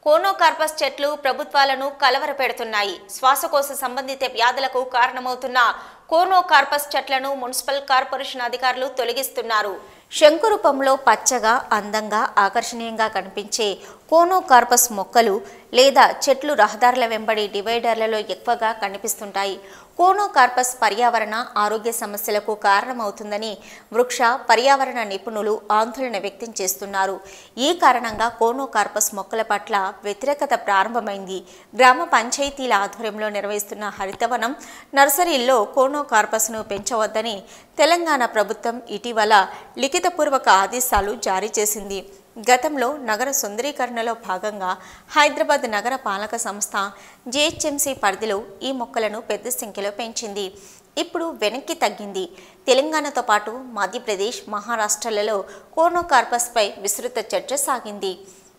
conocarpus చెట్లు ప్రభుత్వాలను కలవరపెడుతున్నాయి శ్వాసకోశ సంబంధిత వ్యాధులకు కారణమవుతున్న కోనోకార్పస్ చెట్లను మున్సిపల్ కార్పొరేషన్ అధికారులు తొలగిస్తున్నారు శంకురూపంలో పచ్చగా అందంగా ఆకర్షణీయంగా కనిపించే కోనోకార్పస్ మొక్కలు లేదా చెట్లు రహదారుల వెంబడి డివైడర్లలో ఎక్కువగా కనిపిస్తుంటాయి కోనోకార్పస్ పర్యావరణ ఆరోగ్య సమస్యలకు కారణమవుతుందని వృక్ష పర్యావరణ నిపుణులు ఆందోళన వ్యక్తం చేస్తున్నారు ఈ కారణంగా కోనోకార్పస్ మొక్కల పట్ల వ్యతిరేకత ప్రారంభమైంది గ్రామ పంచాయతీల ఆధ్వర్యంలో నిర్వహిస్తున్న హరితవనం నర్సరీల్లో కోనోకార్పస్ను పెంచవద్దని తెలంగాణ ప్రభుత్వం ఇటీవల లిఖితపూర్వక ఆదేశాలు జారీ చేసింది గతంలో నగర సుందరీకరణలో భాగంగా హైదరాబాద్ నగర పాలక సంస్థ జేహెచ్ఎంసీ పరిధిలో ఈ మొక్కలను పెద్ద సంఖ్యలో పెంచింది ఇప్పుడు వెనక్కి తగ్గింది తెలంగాణతో పాటు మధ్యప్రదేశ్ మహారాష్ట్రలలో కోనోకార్పస్పై విస్తృత చర్చ సాగింది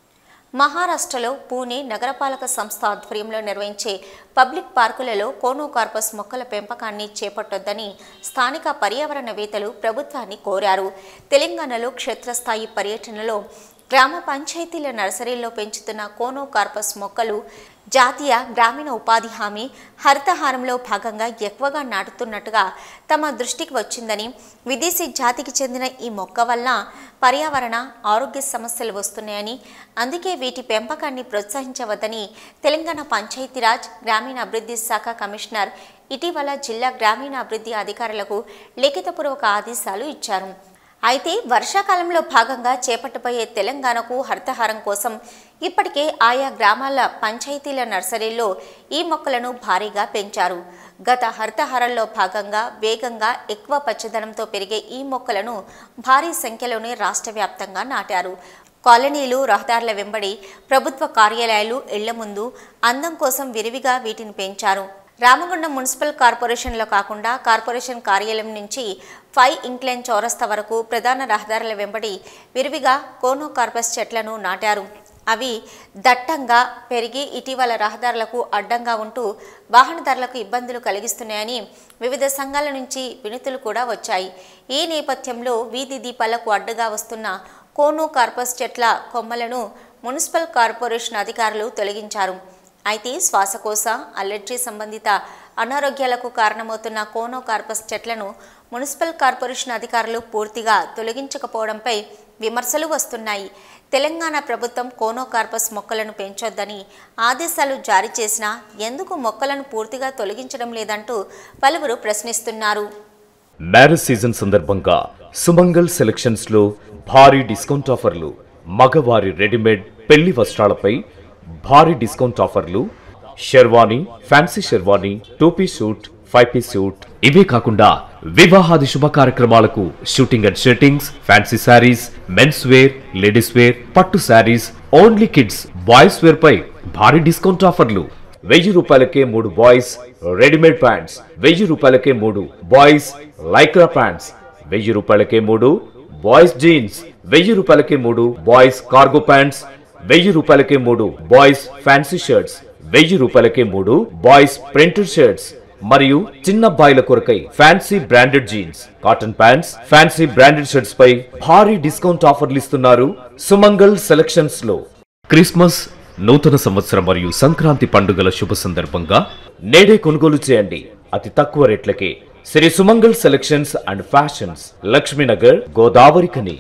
మహారాష్ట్రలో పూణే నగరపాలక సంస్థ ఆధ్వర్యంలో నిర్వహించే పబ్లిక్ పార్కులలో కోనోకార్పస్ మొక్కల పెంపకాన్ని చేపట్టొద్దని స్థానిక పర్యావరణవేత్తలు ప్రభుత్వాన్ని కోరారు తెలంగాణలో క్షేత్రస్థాయి పర్యటనలో గ్రామ పంచాయతీల నర్సరీల్లో పెంచుతున్న కోనోకార్పస్ మొక్కలు జాతీయ గ్రామీణ ఉపాధి హామీ హరితహారంలో భాగంగా ఎక్కువగా నాటుతున్నట్టుగా తమ దృష్టికి వచ్చిందని విదేశీ జాతికి చెందిన ఈ మొక్క వల్ల పర్యావరణ ఆరోగ్య సమస్యలు వస్తున్నాయని అందుకే వీటి పెంపకాన్ని ప్రోత్సహించవద్దని తెలంగాణ పంచాయతీరాజ్ గ్రామీణాభివృద్ధి శాఖ కమిషనర్ ఇటీవల జిల్లా గ్రామీణాభివృద్ధి అధికారులకు లిఖితపూర్వక ఆదేశాలు ఇచ్చారు అయితే వర్షాకాలంలో భాగంగా చేపట్టబోయే తెలంగాణకు హరితహారం కోసం ఇప్పటికే ఆయా గ్రామాల పంచాయతీల నర్సరీల్లో ఈ మొక్కలను భారీగా పెంచారు గత హరితహారంలో భాగంగా వేగంగా ఎక్కువ పచ్చదనంతో పెరిగే ఈ మొక్కలను భారీ సంఖ్యలోనే రాష్ట్ర వ్యాప్తంగా నాటారు కాలనీలు రహదారుల వెంబడి ప్రభుత్వ కార్యాలయాలు ఇళ్ల ముందు అందం కోసం విరివిగా వీటిని పెంచారు రామగుండం మున్సిపల్ కార్పొరేషన్లో కాకుండా కార్పొరేషన్ కార్యాలయం నుంచి ఫైవ్ ఇంక్లైన్ చౌరస్తా వరకు ప్రధాన రహదారుల వెంబడి విరివిగా కోనోకార్పస్ చెట్లను నాటారు అవి దట్టంగా పెరిగి ఇటీవల రహదారులకు అడ్డంగా ఉంటూ వాహనదారులకు ఇబ్బందులు కలిగిస్తున్నాయని వివిధ సంఘాల నుంచి వినతులు కూడా వచ్చాయి ఈ నేపథ్యంలో వీధి దీపాలకు అడ్డుగా వస్తున్న కోనోకార్పస్ చెట్ల కొమ్మలను మున్సిపల్ కార్పొరేషన్ అధికారులు తొలగించారు అయితే శ్వాసకోశ అలర్జీ సంబంధిత అనారోగ్యాలకు కారణమవుతున్న కోనోకార్పస్ చెట్లను మున్సిపల్ కార్పొరేషన్ అధికారులు పూర్తిగా తొలగించకపోవడంపై విమర్శలు వస్తున్నాయి తెలంగాణ ప్రభుత్వం కోనోకార్పస్ మొక్కలను పెంచొద్దని ఆదేశాలు జారీ చేసినా ఎందుకు మొక్కలను పూర్తిగా తొలగించడం లేదంటూ పలువురు ప్రశ్నిస్తున్నారు మ్యారేజ్ సీజన్ సందర్భంగా సుమంగల్ సెలక్షన్స్ లో భారీ డిస్కౌంట్ ఆఫర్లు మగవారి రెడీమేడ్ పెళ్లి వస్త్రాలపై భారీ డిస్కౌంట్ ఆఫర్లు sherwani fancy sherwani two piece suit five piece suit ఇవే కాకుండా వివాహాది శుభ కార్యక్రమాలకు shooting and shirtings fancy saris men's wear ladies wear పట్టు saris only kids boys wear పై భారీ డిస్కౌంట్ ఆఫర్లు వెయ్యి రూపాయలకే మూడు బాయ్స్ రెడీమేడ్ ప్యాంట్స్ వెయ్యి రూపాయలకే మూడు బాయ్స్ లైక్రా ప్యాంట్స్ వెయ్యి రూపాయలకే మూడు బాయ్స్ జీన్స్ వెయ్యి రూపాయలకే మూడు బాయ్స్ కార్గో ప్యాంట్స్ వెయ్యి రూపాయలకే మూడు బాయ్స్ ఫ్యాన్సీ షర్ట్స్ వెయ్యి రూపాయలకే మూడు బాయ్స్ ప్రింటెడ్ షర్ట్స్ మరియు చిన్న బాయిల కొరకై fancy branded jeans cotton pants fancy branded shirts పై భారీ డిస్కౌంట్ ఆఫర్లు ఇస్తున్నారు సుమంగల్ సెలక్షన్స్ లో క్రిస్మస్ నూతన సంవత్సరం మరియు సంక్రాంతి పండుగల శుభ సందర్భంగా నేడే కొనుగోలు చేయండి అతి తక్కువ రేట్లకే Shri Sumangal selections and fashions Lakshminagar Godavari కని